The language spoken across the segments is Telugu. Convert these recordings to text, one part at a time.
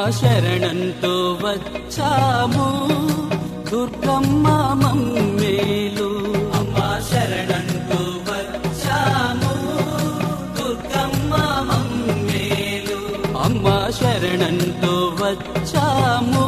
శరణంతో వచ్చాము దుర్గమ్మ మమ్మేలు అమ్మా శరణంతో వచ్చాము దుర్గమ్మ మమ్మేలు అమ్మా శరణంతో వచ్చాము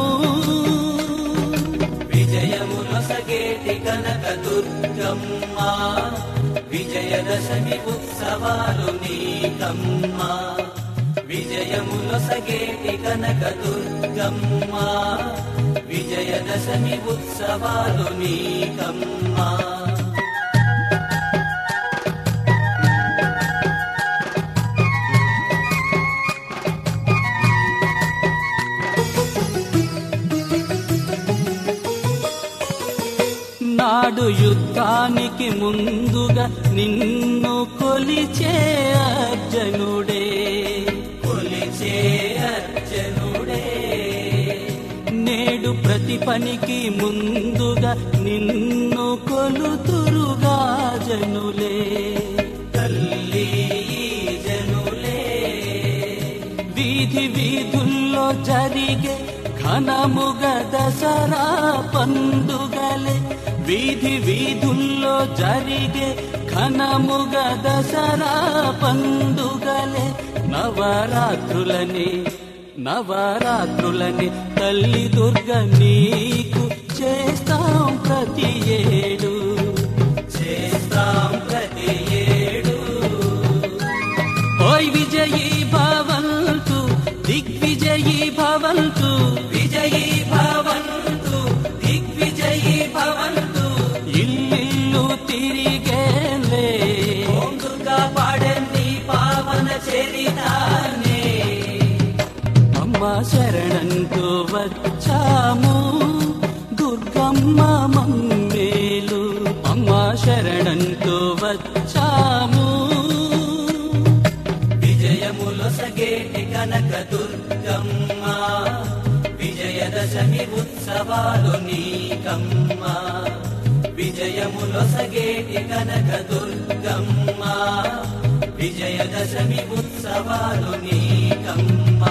విజయమునొసగేటి కనక దుర్గమ్మ విజయదశమి ఉత్సవాలు నీకమ్మ విజయమునొసగేటి కనక దుర్గమ్మ విజయదశమి ఉత్సవాలు నీకమ్మ నాడు యుద్ధానికి ముందుగా నిన్ను కొలిచే అర్జనుడే కొలిచే అర్జనుడే నేడు ప్రతి పనికి ముందుగా నిన్ను కొలుతురుగా జనులే తల్లి ఈ జనులే వీధి వీధుల్లో జరిగే ఘనముగ దసరా పండుగలే వీధి వీధుల్లో జరిగే ఘనముగ దసరా పండుగలే నవరాత్రులని నవరాత్రులని తల్లి దుర్గ నీకు చేస్తాం ప్రతి ఏడు చేస్తాం ప్రతి ఏడు ఓయ్ విజయీ భవంతు దిగ్విజయీ భవంతు విజయీ భవంతు దిగ్విజయీ భవంతు ఇల్లు తిరిగేలే ఓందుగా పాడండి పావన చరితానే అమ్మ శరణంతో వచ్చాము దుర్గమ్మ మమ్మేలు అమ్మ శరణంతో వచ్చాము విజయములొసగేటి కనక దుర్గమ్మ విజయదశమి ఉత్సవాలు నీకమ్మ విజయములొసగేటి కనక దుర్గమ్మ విజయదశమి ఉత్సవాలు నీకమ్మ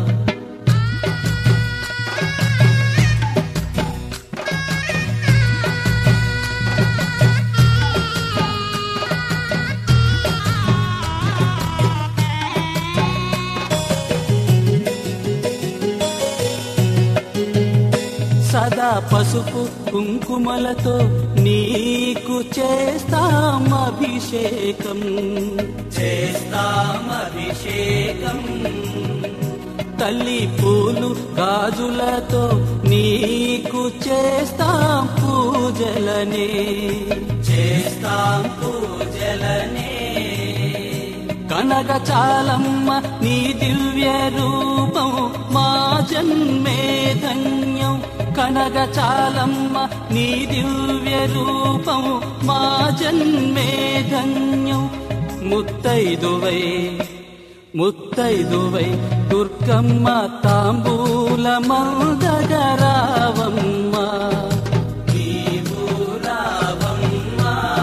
సదా పసుపు కుంకుమలతో నీకు చేస్తాం అభిషేకం చేస్తాం అభిషేకం తల్లి పూలు గాజులతో నీకు చేస్తాం పూజలనే చేస్తాం పూజలనే కనక చాలమ్మ నీ దివ్య రూపం మా జన్మే ధన్యం కనక చాలమ్మ నీ దివ్య రూపం మా జన్మే ధన్యం ముత్తైదువై ముత్తైదువై దుర్గమ్మ తాంబూల మందగరావమ్మ నీవు రావమ్మ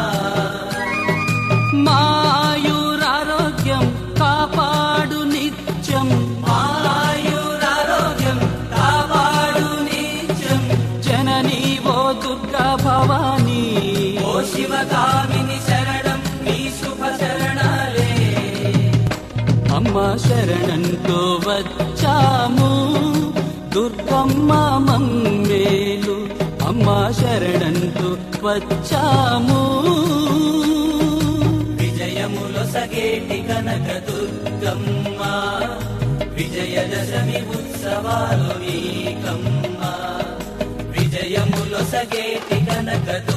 మాయురారోగ్యం కాపాడు నిత్యం మాయురారోగ్యం కాపాడు నిత్యం జననీ ఓ దుర్గా భవానీ ఓ శివగామిని శరణం నీ శుభ శరణాలే అమ్మ శరణంతో వచ్చాము దుర్గమ్మ మమ్మేలు అమ్మ శరణంతో వచ్చాము విజయములొసగేటి కనక దుర్గమ్మ విజయదశమి ఉత్సవాలు నీకమ్మ విజయములొసగేటి కనక